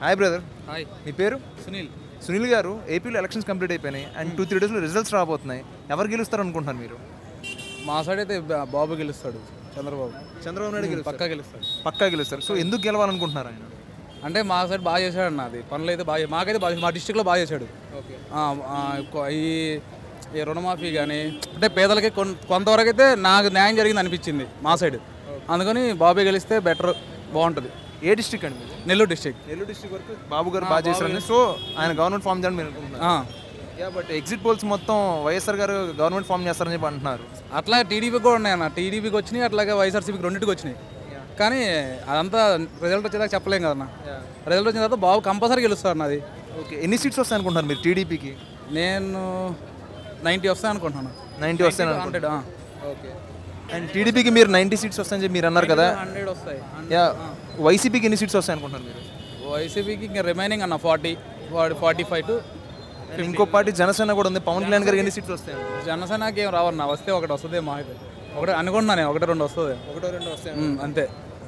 Hi brother hi మీ పేరు సునీల్ సునీల్ గారు ఏపీలో ఎలక్షన్స్ కంప్లీట్ అయిపోయినాయి అండ్ టూ త్రీ డేస్లో రిజల్ట్స్ రాబోతున్నాయి ఎవరు గెలుస్తారు అనుకుంటున్నారు మీరు మా సైడ్ అయితే బా- బాబు గెలుస్తాడు చంద్రబాబు చంద్రబాబు నాయుడు గెలుస్తారు పక్కా గెలుస్తాడు పక్కా గెలుస్తారు సో ఎందుకు గెలవాలనుకుంటున్నారు ఆయన అంటే మా సైడ్ బాగా చేశాడు అన్న అది పనులు అయితే బాగా మాకైతే బాగా మా డిస్టిక్లో బాగా చేశాడు ఓకే ఆ, ఆ, కొ- ఈ ఈ రుణమాఫీ కానీ అంటే పేదలకి కొన్- కొంతవరకు అయితే నాకు న్యాయం జరిగింది అనిపించింది మా సైడ్ అందుకని బాబే గెలిస్తే బెటర్ బాగుంటుంది ఏ డిస్ట్రిక్ట్ అండి మీరు నెల్లూరు డిస్టిక్ నెల్లూరు డిస్ట్రిక్ట్ వరకు బాబు గారు బాగా చేశారని సో ఆయన గవర్నమెంట్ ఫామ్ చేయాలని మీరు అనుకుంటున్నారు యా బట్ ఎగ్జిట్ పోల్స్ మొత్తం వైఎస్ఆర్ గారు గవర్నమెంట్ ఫామ్ చేస్తారని చెప్పి అంటున్నారు అట్లా టీడీపీకి కూడా ఉన్నాయి అన్న టీడీపీకి వచ్చినాయి అట్లాగే వైఎస్ఆర్సీపీకి రెండింటికి వచ్చినాయి కానీ అదంతా రిజల్ట్ వచ్చేదాకా చెప్పలేం కదన్న రిజల్ట్ వచ్చిన తర్వాత బాబు కంపల్సరీ గెలుస్తాడు అన్నది ఓకే ఎన్ని సీట్స్ వస్తాయి అనుకుంటున్నారు మీరు టీడీపీకి నేను నైంటీ వస్తాయి అనుకుంటున్నాను నైంటీ వస్తాయి హండ్రెడ్ ఓకే అండ్ టీడీపీకి మీరు నైంటీ సీట్స్ వస్తాయని చెప్పి మీరు అన్నారు కదా హండ్రెడ్ వస్తాయి యా వైసీపీకి ఎన్ని సీట్స్ వస్తాయి అనుకుంటున్నారు మీరు వైసీపీకి ఇంకా రిమైనింగ్ అన్న forty forty five to And ఇంకో పార్టీ జనసేన కూడా ఉంది పవన్ కళ్యాణ్ గారికి ఎన్ని సీట్స్ వస్తాయి జనసేనకి ఏం రావన్న వస్తే ఒకటి వస్తుంది మా అయితే ఒకటి అనుకుంటున్నా నేను ఒకటి రెండు వస్తుంది ఒకటో రెండు వస్తాయి ఉమ్, అంతే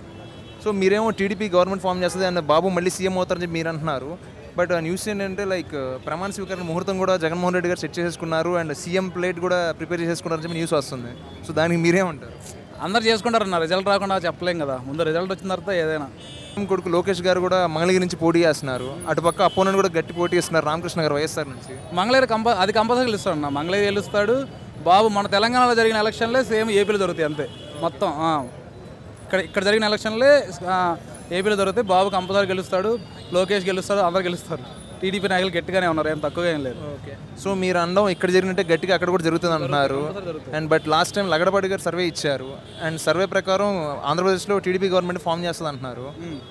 సో మీరేమో టీడీపీ గవర్నమెంట్ ఫామ్ చేస్తుంది అండ్ బాబు మళ్ళీ సీఎం అవుతారని చెప్పి మీరు అంటున్నారు బట్ న్యూస్ ఏంటంటే లైక్ ప్రమాణ స్వీకరణ ముహూర్తం కూడా జగన్మోహన్ రెడ్డి గారు సెట్ చేసేసుకున్నారు అండ్ సీఎం ప్లేట్ కూడా ప్రిపేర్ చేసుకున్నారని చెప్పి న్యూస్ వస్తుంది సో దానికి మీరేమంటారు అందరు చేసుకుంటారు అన్న రిజల్ట్ రాకుండా చెప్పలేం కదా ముందు రిజల్ట్ వచ్చిన తర్వాత ఏదైనా సీఎం కొడుకు లోకేష్ గారు కూడా మంగళగిరి నుంచి పోటీ చేస్తున్నారు అటుపక్క అపోనెంట్ కూడా గట్టి పోటీ చేస్తున్నారు రామకృష్ణ గారు వైఎస్ఆర్ నుంచి మంగళగిరి కంప అది కంపల్సరీ గెలుస్తాడు అన్న మంగళగిరి గెలుస్తాడు బాబు మన తెలంగాణలో జరిగిన ఎలక్షన్లే సేమ్ ఏపీలో జరుగుతాయి అంతే మొత్తం ఆ. ఇక్కడ ఇక్కడ జరిగిన ఎలక్షన్లే ఆ, ఏపీలో జరుగుతాయి బాబు కంపల్సరీ గెలుస్తాడు లోకేష్ గెలుస్తాడు అందరు గెలుస్తారు టీడీపీ నాయకులు గట్టిగానే ఉన్నారు ఏం తక్కువగా ఏం లేదు ఓకే సో మీరు అనడం ఇక్కడ జరిగినట్టే గట్టిగా అక్కడ కూడా జరుగుతుంది అంటున్నారు and but last time Lagadapati garu survey ఇచ్చారు అండ్ సర్వే ప్రకారం ఆంధ్రప్రదేశ్లో టీడీపీ గవర్నమెంట్ ఫామ్ చేస్తుంది అంటున్నారు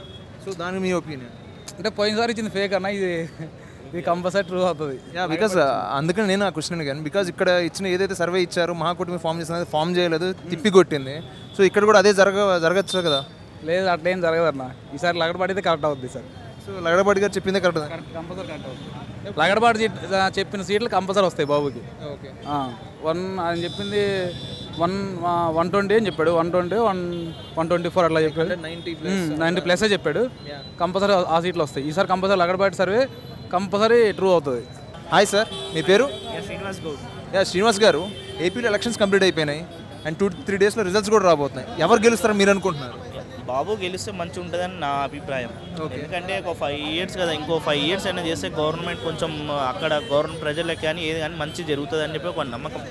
సో దానికి మీ ఒపీనియన్ అంటే పోయినసారి ఇచ్చింది ఫేక్ అన్న ఇది ఇది కంపల్సరీ ట్రూ అవుతుంది యా బికాస్ అందుకని నేను ఆ క్వశ్చన్ అడిగాను బికాజ్ ఇక్కడ ఇచ్చిన ఏదైతే సర్వే ఇచ్చారో మహాకూటమి ఫామ్ చేసింది ఫామ్ చేయలేదు తిప్పి కొట్టింది సో ఇక్కడ కూడా అదే జరగ జరగచ్చు కదా లేదు అట్లా ఏం జరగదు అన్న ఈసారి లగడపాటితే కరెక్ట్ అవుద్ది సార్ సో లగడపాటి గారు చెప్పిందే కరెక్ట్ కంపల్సరీ కరెక్ట్ అవుతుంది లగడపాటి సీట్ చెప్పిన సీట్లు కంపల్సరీ వస్తాయి బాబుకి ఓకే వన్ ఆయన చెప్పింది వన్ వన్ ట్వంటీ అని చెప్పాడు one twenty one one twenty four అట్లా చెప్పాడు నైంటీ నైంటీ ప్లస్ చెప్పాడు కంపల్సరీ ఆ సీట్లు వస్తాయి ఈసారి compulsory Lagadapati survey compulsory true అవుతుంది హాయ్ సార్ మీ పేరు శ్రీనివాస్ గౌడ్ యా శ్రీనివాస్ గారు ఏపీలో ఎలక్షన్స్ కంప్లీట్ అయిపోయినాయి అండ్ టూ త్రీ డేస్లో రిజల్ట్స్ కూడా రాబోతున్నాయి ఎవరు గెలుస్తారని మీరు అనుకుంటున్నారు బాబు గెలిస్తే మంచి ఉంటుందని నా అభిప్రాయం ఎందుకంటే ఒక ఫైవ్ ఇయర్స్ కదా ఇంకో ఫైవ్ ఇయర్స్ అయినా చేస్తే గవర్నమెంట్ కొంచెం అక్కడ గవర్నమెంట్ ప్రజలకు కానీ ఏది కానీ మంచి జరుగుతుంది అని చెప్పి ఒక నమ్మకం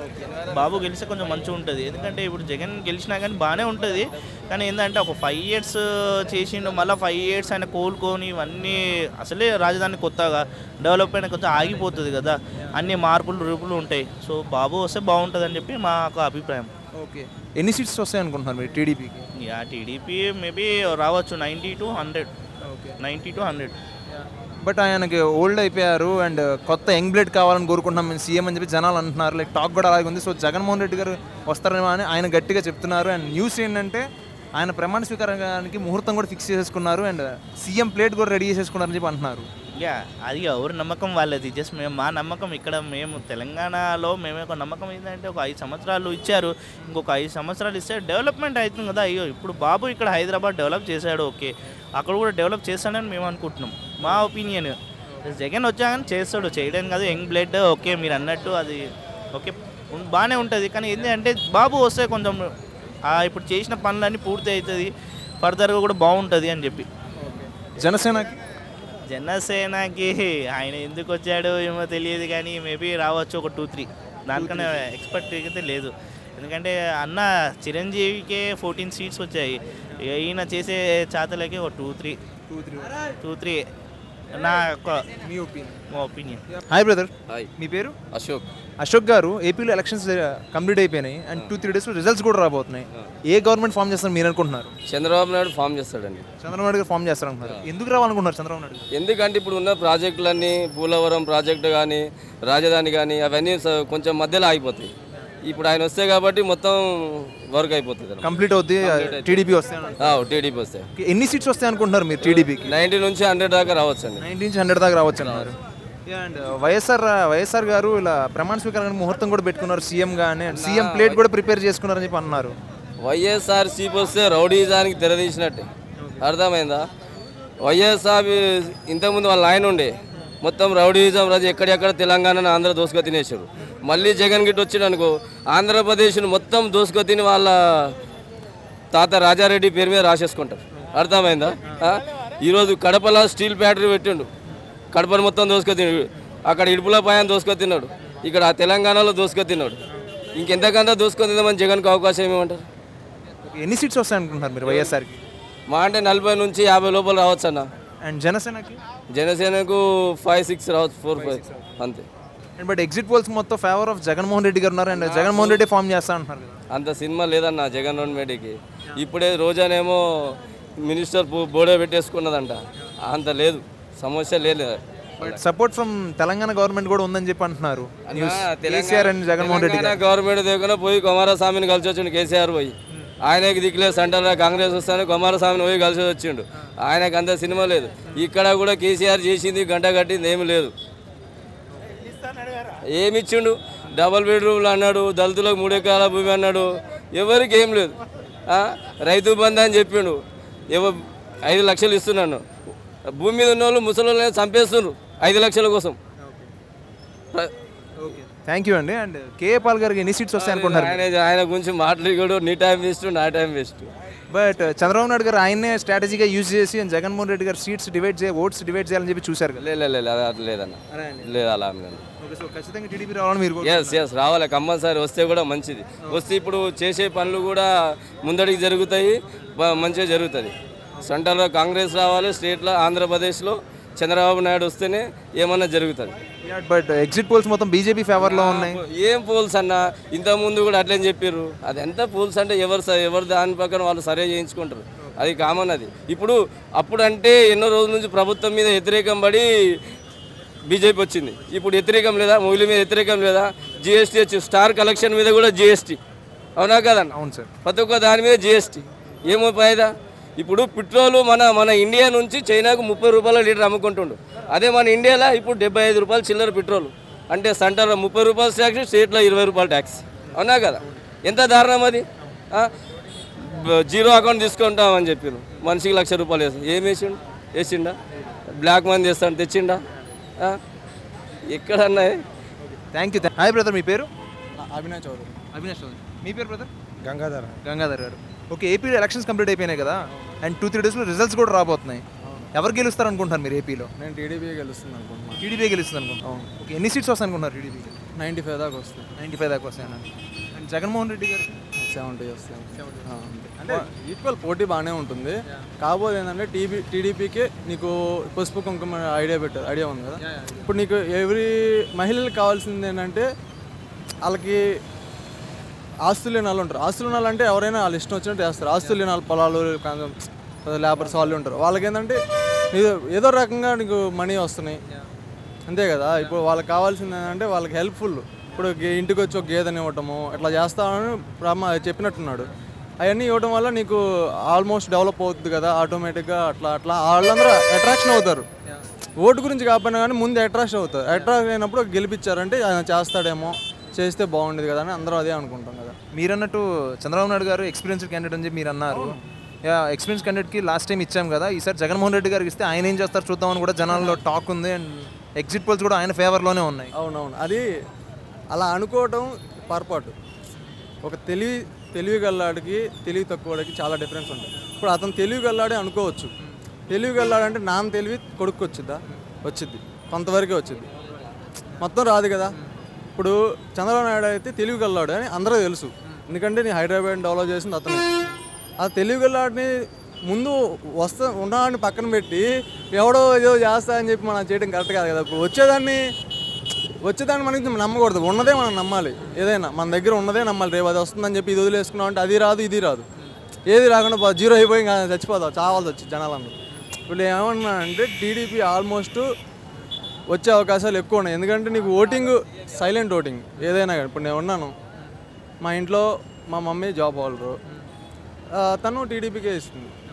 బాబు గెలిస్తే కొంచెం మంచిగా ఉంటుంది ఎందుకంటే ఇప్పుడు జగన్ గెలిచినా కానీ బాగానే ఉంటుంది కానీ ఏంటంటే ఒక ఫైవ్ ఇయర్స్ చేసిండు మళ్ళీ ఫైవ్ ఇయర్స్ ఆయన కోలుకొని ఇవన్నీ అసలే రాజధాని కొత్తగా డెవలప్ అయిన కొంచెం ఆగిపోతుంది కదా అన్ని మార్పులు రూపులు ఉంటాయి సో బాబు వస్తే బాగుంటుంది అని చెప్పి మాకు అభిప్రాయం ఓకే ఎన్ని సీట్స్ వస్తాయి అనుకుంటున్నారు మీరు టీడీపీకి యా టీడీపీ మేబీ రావచ్చు ninety to hundred ninety to hundred but ఆయనకి ఓల్డ్ అయిపోయారు అండ్ కొత్త యంగ్ బ్లడ్ కావాలని కోరుకుంటున్నాం మేము సీఎం అని చెప్పి జనాలు అంటున్నారు లైక్ టాక్ కూడా అలాగే ఉంది సో జగన్మోహన్ రెడ్డి గారు వస్తారేమో అని ఆయన గట్టిగా చెప్తున్నారు అండ్ న్యూస్ ఏంటంటే ఆయన ప్రమాణ స్వీకారానికి ముహూర్తం కూడా ఫిక్స్ చేసేసుకున్నారు అండ్ సీఎం ప్లేట్ కూడా రెడీ చేసేసుకున్నారని చెప్పి అంటున్నారు యా అది ఎవరి నమ్మకం వాళ్ళది జస్ట్ మేము మా నమ్మకం ఇక్కడ మేము తెలంగాణలో మేము ఒక నమ్మకం ఏంటంటే ఒక ఐదు సంవత్సరాలు ఇచ్చారు ఇంకొక ఐదు సంవత్సరాలు ఇస్తే డెవలప్మెంట్ అవుతుంది కదా అయ్యో ఇప్పుడు బాబు ఇక్కడ హైదరాబాద్ డెవలప్ చేశాడు ఓకే అక్కడ కూడా డెవలప్ చేస్తాడని మేము అనుకుంటున్నాం మా ఒపీనియన్ జగన్ వచ్చాకని చేస్తాడు చేయడం కాదు యంగ్ బ్లడ్ ఓకే మీరు అన్నట్టు అది ఓకే ఉం- బాగానే ఉంటుంది కానీ ఏంటంటే బాబు వస్తే కొంచెం ఆ ఇప్పుడు చేసిన పనులన్నీ పూర్తి అవుతుంది ఫర్దర్గా కూడా బాగుంటుంది అని చెప్పి జనసేనకి జనసేనకి ఆయన ఎందుకు వచ్చాడో ఏమో తెలియదు కానీ మేబీ రావచ్చు ఒక టూ త్రీ దానికన్నా ఎక్స్పెక్ట్ అయితే లేదు ఎందుకంటే అన్న చిరంజీవికే ఫోర్టీన్ సీట్స్ వచ్చాయి ఈయన చేసే చాతలకి ఒక two three two three two three నా యొక్క మీ opinion opinion hi brother hi మీ పేరు అశోక్ అశోక్ గారు ఏపీలో ఎలక్షన్స్ కంప్లీట్ అయిపోయినాయి అండ్ టూ త్రీ డేస్లో రిజల్ట్స్ కూడా రాబోతున్నాయి ఏ గవర్నమెంట్ ఫామ్ చేస్తారు మీరు అనుకుంటున్నారు చంద్రబాబు నాయుడు ఫామ్ చేస్తాడండి చంద్రబాబు నాయుడు గారు ఫామ్ చేస్తారనుకుంటున్నారు ఎందుకు రావాలనుకుంటున్నారు చంద్రబాబు నాయుడు గారు? ఎందుకంటే ఇప్పుడు ఉన్న ప్రాజెక్టులన్నీ పోలవరం ప్రాజెక్టు కానీ రాజధాని కానీ అవన్నీ స- కొంచెం మధ్యలో ఆగిపోతాయి ఇప్పుడు ఆయన వస్తే కాబట్టి మొత్తం వర్క్ అయిపోతుంది అన్నమాట. కంప్లీట్ అవుద్ది టీడీపీ వస్తాయి ఆ, టీడీపీ వస్తే ఎన్ని సీట్స్ వస్తాయి అనుకుంటున్నారు మీరు టీడీపీకి నైంటీ నుంచి హండ్రెడ్ దాకా రావచ్చండి నైన్టీ నుంచి హండ్రెడ్ దాకా రావచ్చు అన్నారు అండ్ వైఎస్ఆర్ వైఎస్ఆర్ గారు ఇలా ప్రమాణ స్వీకారానికి ముహూర్తం కూడా పెట్టుకున్నారు సీఎం గానే సీఎం ప్లేట్ కూడా ప్రిపేర్ చేసుకున్నారని చెప్పి అన్నారు వైఎస్ఆర్ సీపీ వస్తే రౌడీజానికి తెరదీసినట్టే అర్థమైందా వైఎస్ఆర్ ఇంతకుముందు వాళ్ళ ఆయన ఉండే మొత్తం రౌడీజం రాజు ఎక్కడెక్కడ తెలంగాణను ఆంధ్ర దోసుక తినేసారు మళ్ళీ జగన్ గిట్ వచ్చిండు అనుకో ఆంధ్రప్రదేశ్ను మొత్తం దోసుక తిని వాళ్ళ తాత రాజారెడ్డి పేరు మీద రాసేసుకుంటారు అర్థమైందా ఆ? ఈరోజు కడపలో స్టీల్ ఫ్యాక్టరీ పెట్టిండు కడపను మొత్తం దోసుక తిన్నాడు అక్కడ ఇడుపుల పాయని దోసుక తిన్నాడు ఇక్కడ ఆ తెలంగాణలో దోసుక తిన్నాడు ఇంకెంతకంతా దోసుకొని తిందామని జగన్కి అవకాశం ఏమంటారు ఎన్ని సీట్స్ వస్తాయి అనుకుంటున్నారు మీరు వైఎస్ఆర్కి మా అంటే నలభై నుంచి యాభై లోపల రావచ్చు అన్న అండ్ జనసేనకి జనసేనకు ఫైవ్ సిక్స్ రావచ్చు ఫోర్ ఫైవ్ అంతే అండ్ బట్ ఎగ్జిట్ పోల్స్ మొత్తం ఫేవర్ ఆఫ్ జగన్మోహన్ రెడ్డి గారు ఉన్నారు అండ్ జగన్మోహన్ రెడ్డి ఫామ్ చేస్తా అంటున్నారు కదా అంత సినిమా లేదన్న జగన్ రెడ్డికి ఇప్పుడే రోజానేమో మినిస్టర్ బో- బోర్డే పెట్టేసుకున్నదంట అంత లేదు సమస్య లేదు but support from Telangana government కూడా ఉందని చెప్పి అంటున్నారు news KCR and Jaganmohan Reddy garu government దగ్గర పోయి కుమారస్వామిని కలిసి వచ్చిండు కేసీఆర్ పోయి ఆయనకి దిక్కులేదు సెంటర్లో కాంగ్రెస్ వస్తాను కుమారస్వామిని పోయి కలిసి వచ్చిండు ఆయనకు అంత సినిమా లేదు ఇక్కడ కూడా కేసీఆర్ చేసింది గంట కట్టింది ఏమి లేదు ఏమి ఇచ్చిండు డబల్ బెడ్రూమ్లు అన్నాడు దళితులకు మూడు ఎకరాల భూమి అన్నాడు ఎవరికి ఏం లేదు ఆ? రైతు బంధు అని చెప్పిండు ఎవ ఐదు లక్షలు ఇస్తున్నాను భూమి మీద ఉన్న వాళ్ళు ముసలి చంపేస్తున్నారు ఐదు లక్షల కోసం ప్ర- థ్యాంక్ యూ అండి అండ్ కేఏ పాల్ గారికి ఎన్ని సీట్స్ వస్తాయి అనుకుంటున్నారు ఆయన ఆయన గురించి మాట్లాడు నీ టైం వేస్ట్ నా time waste but Chandrababu Naidu garu ఆయన్నే స్ట్రాటజీగా యూజ్ చేసి and Jaganmohan Reddy garu seats divide చేయ ఓట్స్ డివైడ్ చేయాలని చెప్పి చూశారు కదా లే లే, లే, లే, అది లేదన్న లేదు అలా ఏం లేదు ఓకే సో ఖచ్చితంగా టీడీపీ రావాలని మీరు ఎస్ ఎస్ రావాలి కంపల్సరీ వస్తే కూడా మంచిది వస్తే ఇప్పుడు చేసే పనులు కూడా ముందడికి జరుగుతాయి బ- మంచిగా జరుగుతుంది సెంటర్లో కాంగ్రెస్ రావాలి స్టేట్లో ఆంధ్రప్రదేశ్లో చంద్రబాబు నాయుడు వస్తేనే ఏమన్నా జరుగుతుంది బట్ ఎగ్జిట్ పోల్స్ మొత్తం బీజేపీ ఫేవర్లో ఉన్నాయి ఏం పోల్స్ అన్న ఇంత ముందు కూడా అట్లనే చెప్పారు అది ఎంత పోల్స్ అంటే ఎవరు స- ఎవరు దాని పక్కన వాళ్ళు సరే చేయించుకుంటారు అది కామన్ అది ఇప్పుడు అప్పుడు అంటే ఎన్నో రోజుల నుంచి ప్రభుత్వం మీద వ్యతిరేకం పడి బీజేపీ వచ్చింది ఇప్పుడు వ్యతిరేకం లేదా మొగిలి మీద వ్యతిరేకం లేదా జిఎస్టీ వచ్చి స్టార్ కలెక్షన్ మీద కూడా జిఎస్టీ అవునా కదన్న అవును సార్ ప్రతి ఒక్క దాని మీద జిఎస్టీ ఏమో ఫాయిదా ఇప్పుడు పెట్రోల్ మన మన ఇండియా నుంచి చైనాకు ముప్పై రూపాయల లీటర్ అమ్ముకుంటుండు అదే మన ఇండియాలో ఇప్పుడు డెబ్బై ఐదు రూపాయలు చిల్లర పెట్రోల్ అంటే సెంటర్లో ముప్పై రూపాయలు ట్యాక్స్ స్టేట్లో ఇరవై రూపాయలు ట్యాక్స్ అవునా కదా ఎంత దారుణం అది ఆ? బ- జీరో అకౌంట్ తీసుకుంటామని చెప్పారు మనిషికి లక్ష రూపాయలు వేసి ఏం వేసిండు వేసిండా బ్లాక్ మనీ తెస్తాడు తెచ్చిండా ఆ? ఎక్కడన్నా థ్యాంక్ యూ హాయ్ బ్రదర్ మీ పేరు అభినయ్ చౌదరి అవినాష్ చౌదరి. మీ పేరు బ్రదర్ గంగాధర గంగాధర్ గారు ఓకే ఏపీలో ఎలక్షన్స్ కంప్లీట్ అయిపోయినాయి కదా అండ్ టూ త్రీ డేస్లో రిజల్ట్స్ కూడా రాబోతున్నాయి ఎవరు గెలుస్తారు అనుకుంటున్నారు మీరు ఏపీలో నేను టీడీపీ గెలుస్తుంది అనుకుంటున్నాను టీడీపీ గెలుస్తుంది అనుకుంటున్నాను ఓకే ఎన్ని సీట్స్ వస్తాయి అనుకుంటున్నారు టీడీపీకి నైంటీ ఫైవ్ దాకా వస్తుంది నైంటీ ఫైవ్ దాకా వస్తాయన్న అండ్ జగన్మోహన్ రెడ్డి గారు సెవెంటీ వస్తాయి ఆ, అంతే. అంటే ఈక్వల్ పోటీ బాగానే ఉంటుంది కాకపోతే ఏంటంటే టీబీ టీడీపీకి నీకు పసుపు కుంకుమ ఐడియా పెట్టారు ఐడియా ఉంది కదా ఇప్పుడు నీకు ఎవ్రీ మహిళలకు కావాల్సింది ఏంటంటే వాళ్ళకి ఆస్తులు లేని వాళ్ళు ఉంటారు ఆస్తులు ఉన్న వాళ్ళు అంటే ఎవరైనా వాళ్ళు ఇష్టం వచ్చినట్టు చేస్తారు ఆస్తులు లేని వాళ్ళు పొలాలు లేబర్స్ వాళ్ళు ఉంటారు వాళ్ళకి ఏంటంటే ఏదో ఏదో రకంగా నీకు మనీ వస్తున్నాయి అంతే కదా ఇప్పుడు వాళ్ళకి కావాల్సింది ఏంటంటే వాళ్ళకి హెల్ప్ఫుల్ ఇప్పుడు గే- ఇంటికి వచ్చి ఒక గేదెని ఇవ్వటము ఇట్లా చేస్తామని ప్రమా చెప్పినట్టున్నాడు అవన్నీ ఇవ్వడం వల్ల నీకు ఆల్మోస్ట్ డెవలప్ అవుతుంది కదా ఆటోమేటిక్గా అట్లా అట్లా వాళ్ళందరూ అట్రాక్షన్ అవుతారు ఓటు గురించి కాకపోయినా కానీ ముందు అట్రాక్షన్ అవుతారు అట్రాక్ట్ అయినప్పుడు గెలిపించారంటే ఆయన చేస్తాడేమో చేస్తే బాగుండేది కదా అని అందరూ అదే అనుకుంటాం కదా మీరన్నట్టు చంద్రబాబు నాయుడు గారు ఎక్స్పీరియన్స్డ్ క్యాండిడేట్ అని చెప్పి మీరు అన్నారు యా ఎక్స్పీరియన్స్ క్యాండిడేట్కి లాస్ట్ టైం ఇచ్చాం కదా ఈసారి జగన్మోహన్ రెడ్డి గారికి ఇస్తే ఆయన ఏం చేస్తారు చూద్దామని కూడా జనాల్లో టాక్ ఉంది అండ్ ఎగ్జిట్ పోల్స్ కూడా ఆయన ఫేవర్లోనే ఉన్నాయి అవునవును అది అలా అనుకోవటం పొరపాటు ఒక తెలివి తెలివి గల్లాడికి తెలివి తక్కువడికి చాలా డిఫరెన్స్ ఉంటుంది ఇప్పుడు అతను తెలివి గల్లాడే అనుకోవచ్చు తెలివి గల్లాడంటే నాన్న తెలివి కొడుకు వచ్చిద్దా వచ్చిద్ది కొంతవరకే వచ్చింది మొత్తం రాదు కదా ఇప్పుడు చంద్రబాబు నాయుడు అయితే తెలివి గల్లాడు అని అందరూ తెలుసు ఎందుకంటే నేను హైదరాబాద్ డెవలప్ చేసింది అతనే ఆ తెలివి గల్లాడిని ముందు వస్తా ఉన్నవాడిని పక్కన పెట్టి ఎవడో ఏదో చేస్తా అని చెప్పి మనం చేయడం కరెక్ట్ కాదు కదా ఇప్పుడు వచ్చేదాన్ని వచ్చేదాన్ని మనకి నమ్మకూడదు ఉన్నదే మనం నమ్మాలి ఏదైనా మన దగ్గర ఉన్నదే నమ్మాలి రేపు అది వస్తుందని చెప్పి ఇది వదిలేసుకున్నాం అంటే అది రాదు ఇది రాదు ఏది రాకుండా పో- జీరో అయిపోయి ఇంకా చచ్చిపోతావు చావాల్సి వచ్చి జనాలందరూ ఇప్పుడు ఏమన్నా అంటే టీడీపీ ఆల్మోస్ట్ వచ్చే అవకాశాలు ఎక్కువ ఉన్నాయి ఎందుకంటే నీకు ఓటింగ్ సైలెంట్ ఓటింగ్ ఏదైనా కానీ ఇప్పుడు నేను ఉన్నాను మా ఇంట్లో మా మమ్మీ జాబ్ హోల్డరు తను టీడీపీకే ఇస్తుంది